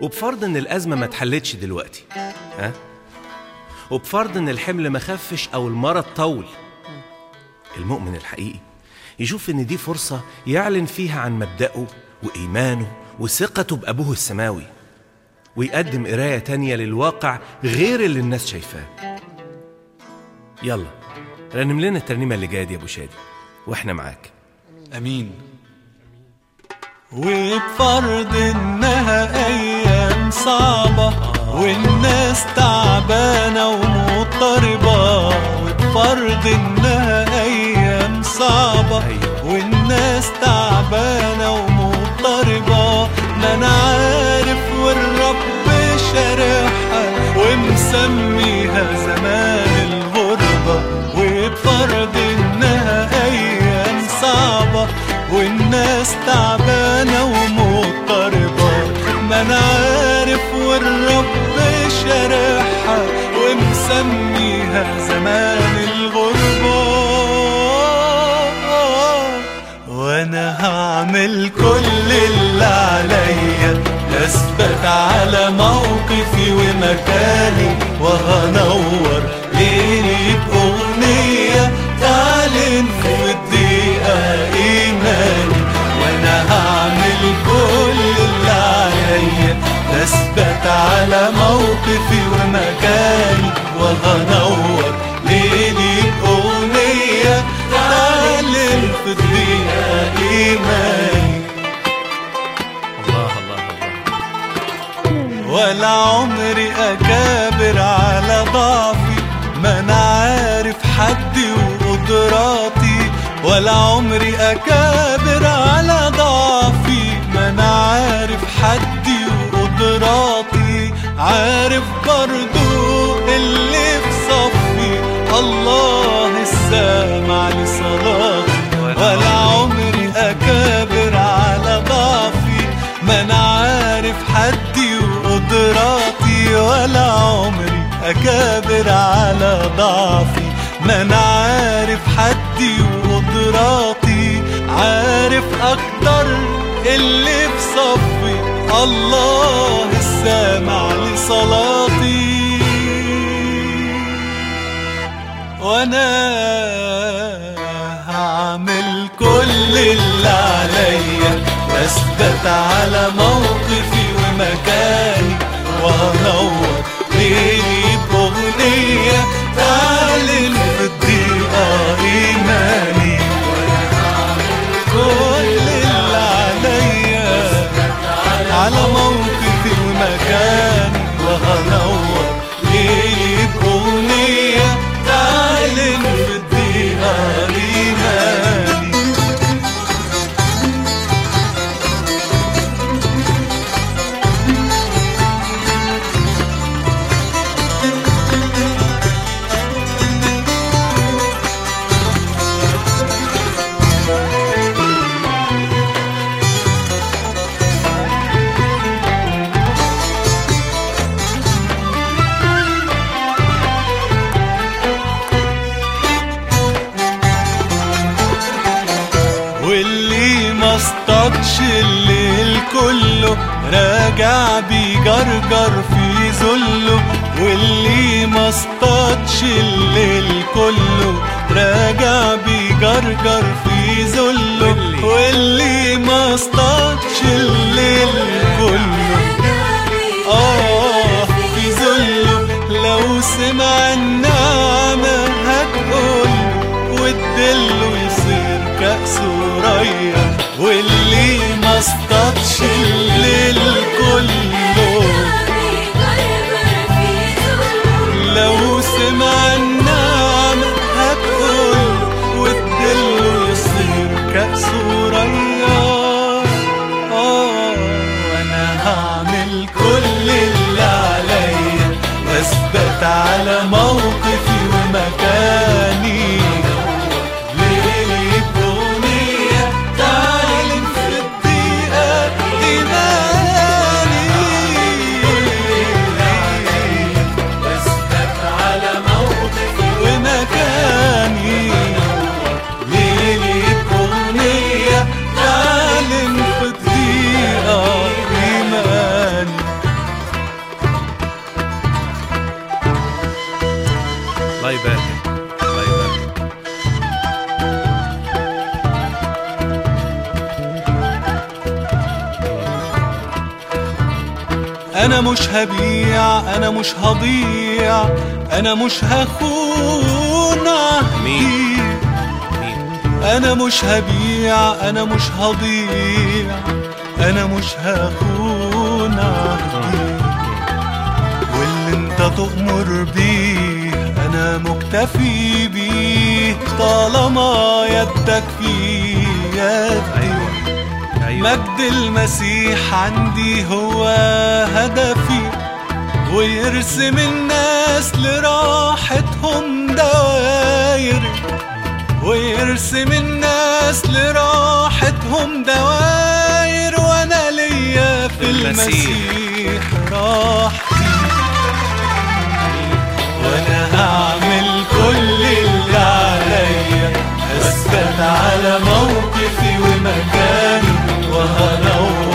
وبفرض ان الازمه ما اتحلتش دلوقتي ها وبفرض ان الحمل ما خفش او المرض طول المؤمن الحقيقي يشوف ان دي فرصه يعلن فيها عن مبدأه وايمانه وثقته بابوه السماوي ويقدم قرايه تانية للواقع غير اللي الناس شايفاه يلا رنم لنا الترنيمه اللي جايه دي يا ابو شادي واحنا معاك امين وبفرض انها ايام صعبة والناس تعبانة ومضطربة وبفرض انها ايام صعبة أيوة. والناس تعبانة ومضطربة ما انا عارف والرب شارحها ومسميها زمان الغربة وبفرض انها ايام صعبة والناس تعبانة ومضطربة ما انا عارف والرب شارحها ومسميها زمان الغربة وانا هعمل كل اللي عليا اثبت على موقفي ومكاني وهنور ليلي باغنيه تعلن في الدقيقه ايماني وانا هعمل كل اللي عليا اثبت على موقفي ومكاني وهنور ليلي باغنيه تعلن في الدقيقه ايماني الله الله الله ولا عمري أكابر على ضعفي ما أنا عارف حدي وقدراتي ولا عمري أكابر على ضعفي ما أنا عارف حدي وقدراتي عارف برضو اللي في صفي الله السامع لصلاتي ولا عمري أكابر على ضعفي ما أنا عارف حدي وقدراتي ولا عمري أكابر على ضعفي ما أنا عارف حدي وقدراتي عارف أكتر اللي في صفي الله السامع لصلاتي وانا هعمل كل اللي عليا واثبت على موقفي ومكاني وهنور ليلي باغنيه تعلن في الضيقه ايماني كل اللي عليا على موقفي ومكاني وهنور ليلي بأغنية تعلن في الدقيقة إيماني واللي ما اصطادش الليل كله راجع بيجرجر في ذله واللي ما اصطادش الليل كله راجع بيجرجر في ذله واللي ما اصطادش الليل كله آه في ذله لو سمع النعمة هتقول وتدله يصير كأس ريا واللي ما اصطادش الليل كله لو سمع النعمة هتقول وتدله يصير كأس ريا آه وأنا هعمل كل اللي عليا واثبت على موقفي ومكاني ليلي بأغنية تعلن في الدقيقة إيماني انا مش هبيع انا مش هضيع انا مش هخون عهدي مين؟ مين انا مش هبيع انا مش هضيع انا مش هخون عهدي واللي انت تؤمر بيه انا مكتفي بيه طالما يدك في يدي ايوه ايوه مجد المسيح عندي هو هدفي ويرسم الناس لراحتهم دواير ويرسم الناس لراحتهم دواير وانا ليا في المسيح. المسيح راحتي وانا هعمل كل اللي عليا اثبت على موقفي ومكاني وهنور